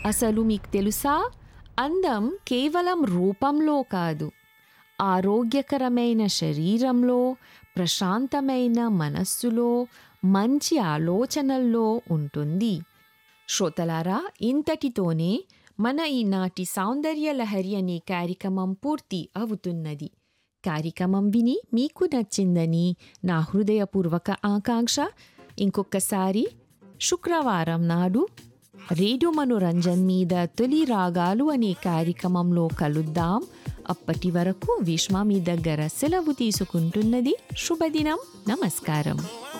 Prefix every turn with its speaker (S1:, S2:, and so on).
S1: అసలు మీకు తెలుసా అందం కేవలం రూపంలో కాదు ఆరోగ్యకరమైన శరీరంలో ప్రశాంతమైన మనస్సులో మంచి ఆలోచనల్లో ఉంటుంది శ్రోతలారా ఇంతటితోనే మన ఈనాటి సౌందర్య లహరి అనే కార్యక్రమం పూర్తి అవుతున్నది కార్యక్రమం విని మీకు నచ్చిందని నా హృదయపూర్వక ఆకాంక్ష ఇంకొకసారి శుక్రవారం నాడు రేడియో మనోరంజన్ మీద తొలి రాగాలు అనే కార్యక్రమంలో కలుద్దాం అప్పటి వరకు విశ్వ మీ దగ్గర సెలవు తీసుకుంటున్నది శుభదినం నమస్కారం